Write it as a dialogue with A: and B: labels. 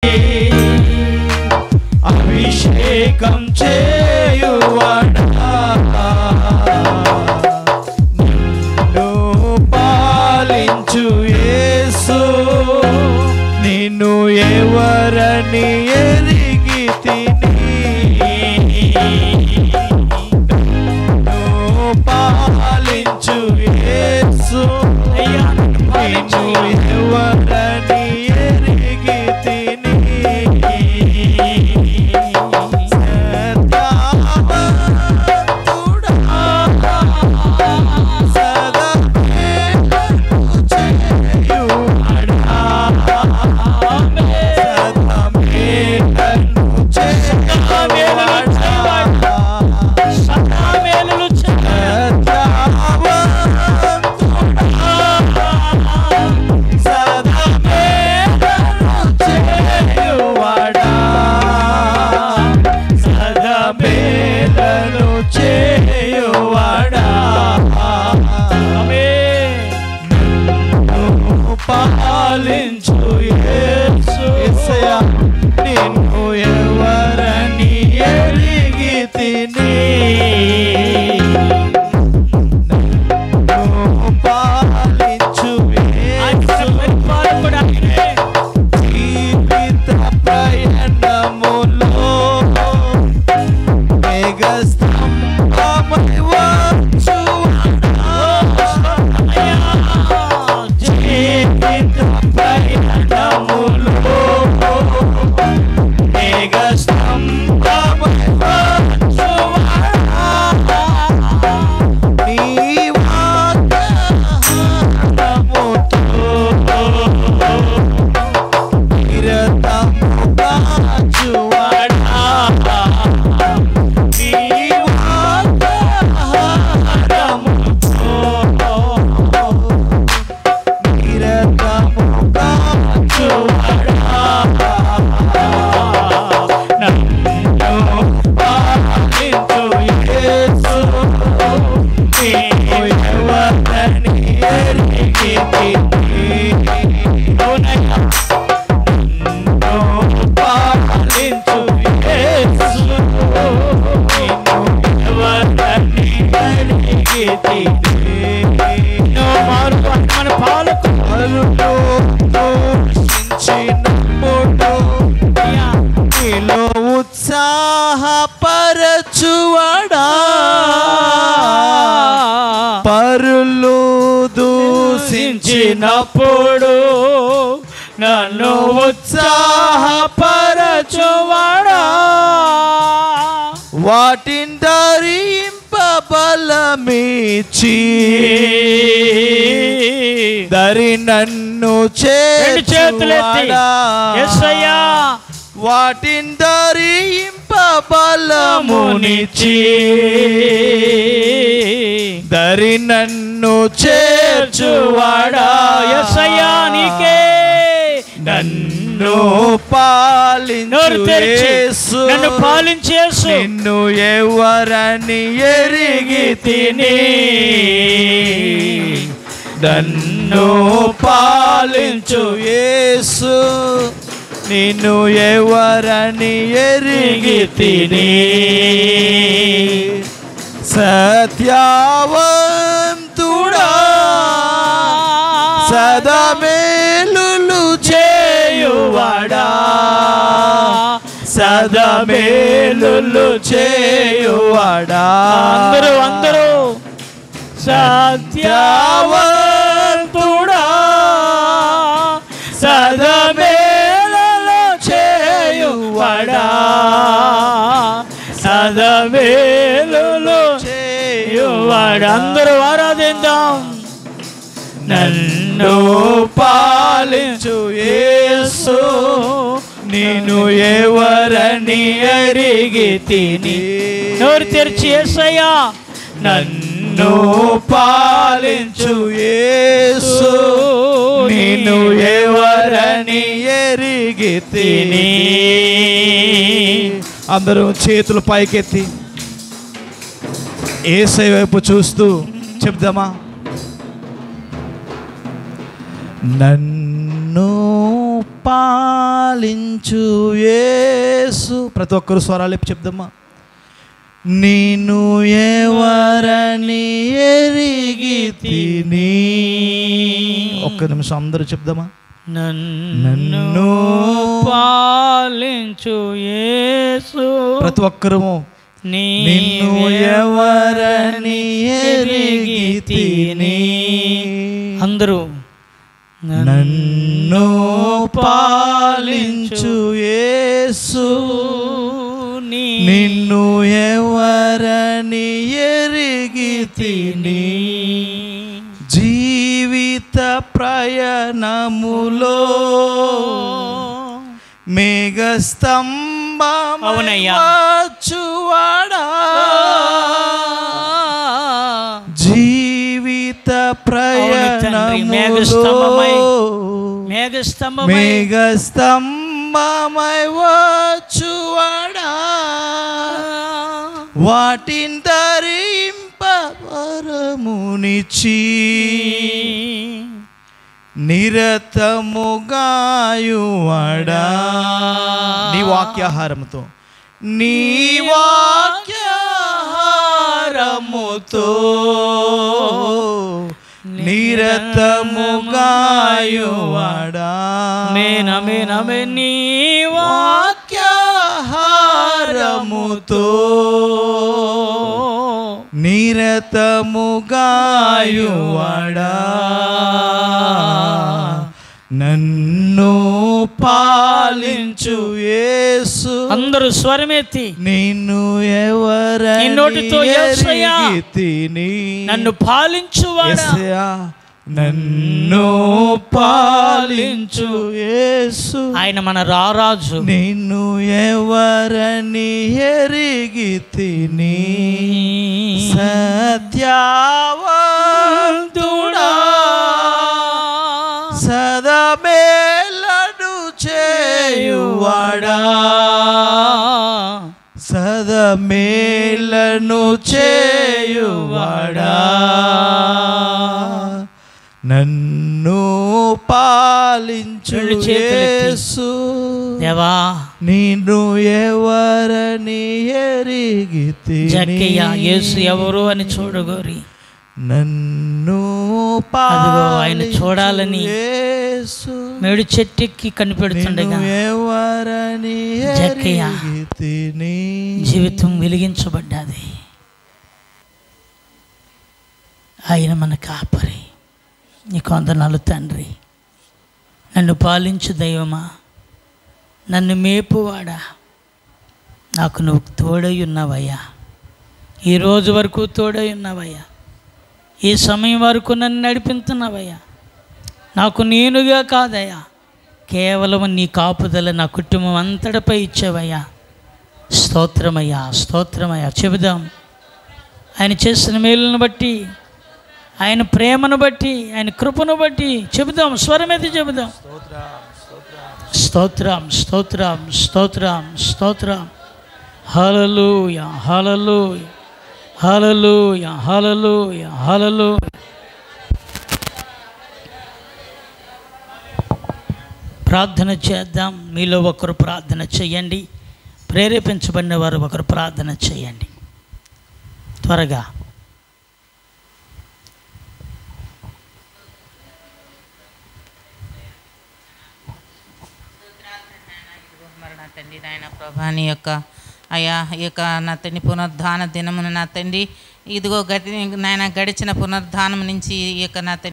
A: అభిషేకం చేయువాడా నిన్ను పాలించు యేసు నిన్ను ఎవరని ఎరిగి తిని నిన్ను పాలించు యేసు నిన్ను ఎవరని ఎరిగి తిని
B: మేలులు
A: చేయువాడా పాలించు యేసు యేసయ్యా నిన్ను ఎవరని ఎరిగి తిని నన్ను పాలించు యేసు జీవిత ప్రయాణములో మేఘస్తంభమై వచ్చువాడా. జీవిత ప్రయాణములో మేఘస్తంభమై వచ్చువాడా. నీ వాగ్దానముతో నిరతముగా చూవాడా. నీ వాగ్దానముతో నిరతముగా చూవాడా. నన్ను పాలించు యేసు. నీవు ఎవరని ఎరిగి తిని. అవునయ్యా. నన్ను పాలించు యేసు. నిన్ను ఎవరని ఎరిగి తిని.
B: మన పాలకు
A: పరులో దూషించినప్పుడు నీలో ఉత్సాహపరచువడా పరులు దూషించినప్పుడు నన్ను ఉత్సాహపరచువడా వాటిని ధరింపబలమిచ్చి దరి నన్ను
B: రెండు చేతులెత్తి
A: చేర్చువాడా.
B: ఎస్సయ్యా
A: వాటిని ధరింపబలమునిచ్చి దరి నన్ను చేర్చువాడా
B: ఎస్సయ్యా నీకే
A: నన్ను
B: నోరు
A: పాలించు
B: తెరిచి
A: యేసు.
B: నన్ను పాలించేసు
A: నిన్ను ఎవరని ఎరిగి తిని నన్ను పాలించు యేసు నిన్ను ఎవరని ఎరిగి తిని సత్యావంతుడా సదమేలులు చేయువాడా సదమేలులు చేయువాడా
B: అందరూ అందరూ
A: సత్యావంతుడా సదమేలులు చేయువాడా సదమేలులు చేయువాడా
B: అందరూ ఆరాధిద్దాం
A: నన్ను పాలించు యేసు నేను ఎవరని ఎరిగి తిని
B: నోరు తెరిచి ఏసయ్యా
A: నన్ను పాలించు యేసు నేను ఎవరని ఎరిగి తిని అందరూ చేతులు పైకెత్తి ఏసై వైపు చూస్తూ చెప్దామా నన్ను పాలించు యేసు ప్రతి ఒక్కరు స్వరాలు లేపి చెప్దమ్మా నేను ఎవరని ఎరిగి తిని ఒక్క నిమిషం అందరూ చెప్దామా
B: నన్ను పాలించు యేసు
A: ప్రతి ఒక్కరు నిన్ను ఎవరని ఎరిగి తిని
B: అందరూ
A: నన్ను పాలించు యేసు నిన్ను ఎవరని ఎరిగి తిని జీవిత ప్రయాణములో మేఘస్తంభం
B: అవునయ్యా.
A: వచ్చువాడా జీవిత
B: తండ్రి,
A: ప్రయాణములో
B: మేఘస్తంభమై మేఘస్తంభమై
A: మేఘస్తంభమై వచ్చువాడా వాటిని ధరింప వరమునిచి నిరతముగాయువడా నీ వాక్యాహారముతో నీ వాక్యాహారముతో నిరతముగాయువడా
B: మేన మేన మే నీ
A: వాక్యాహారముతో నిరతముగాయువడా నన్ను పాలించు యేసు
B: అందరూ స్వరమెత్తి
A: నిన్ను ఎవరని
B: నీ నోటితో యేసయ్యా,
A: ఎరిగి తిని
B: నన్ను పాలించువాడా
A: యేసయ్యా, నన్ను పాలించు యేసు
B: ఆయన మన రారాజు
A: నిన్ను ఎవరని ఎరిగి తిని సత్యావంతుడా సదమేలను చేయువాడా సదమేలను చేయువాడా నన్ను పాలించు
B: రెండు చేతులెత్తి.
A: యేసు
B: దేవా
A: నిన్ను ఎవరని ఎరిగి
B: జక్కయ్య యేసు ఎవరు అని చూడగోరి
A: నన్ను
B: అదిగో ఆయన
A: పాలించు
B: చూడాలని
A: యేసు
B: మేడు చెట్టెక్కి కనిపెడుతుండగా
A: నిన్ను ఎవరని
B: జక్కయ్య
A: ఎరిగి తిని
B: జీవితం వెలిగించబడ్డాది ఆయన మన కాపరి నీ కొందనాలు తండ్రి నన్ను పాలించు దైవమా నన్ను మేపువాడా నాకు నువ్వు తోడై ఉన్నావయ్యా ఈ రోజు వరకు తోడై ఉన్నావయ్యా ఈ సమయం వరకు నన్ను నడిపించున్నావయ్యా నాకు నేనుగా కాదయ్యా కేవలం నీ కాపుదల నా కుటుంబం అంతటిపై ఇచ్చావయ్యా స్తోత్రమయ్యా స్తోత్రమయ్యా చెబుదాం ఆయన చేసిన మేలును బట్టి ఆయన ప్రేమను బట్టి ఆయన కృపను బట్టి చెబుదాం స్వరమైతే చెబుదాం స్తోత్రం స్తోత్రం స్తోత్రం స్తోత్రం హలలుయ హలలుయ హలలుయ హలలుయ హలలు ప్రార్థన చేద్దాం మీలో ఒకరు ప్రార్థన చేయండి ప్రేరేపించబడిన వారు ఒకరు ప్రార్థన చేయండి త్వరగా
C: మరి నా తండ్రి నాయన ప్రభా నీ యొక్క అయ్యా ఈ యొక్క నా తండ్రి పునరుద్ధాన దినమున నా తండ్రి ఇదిగో గడి నాయన గడిచిన పునరుద్ధానం నుంచి ఈ యొక్క నా తండ్రి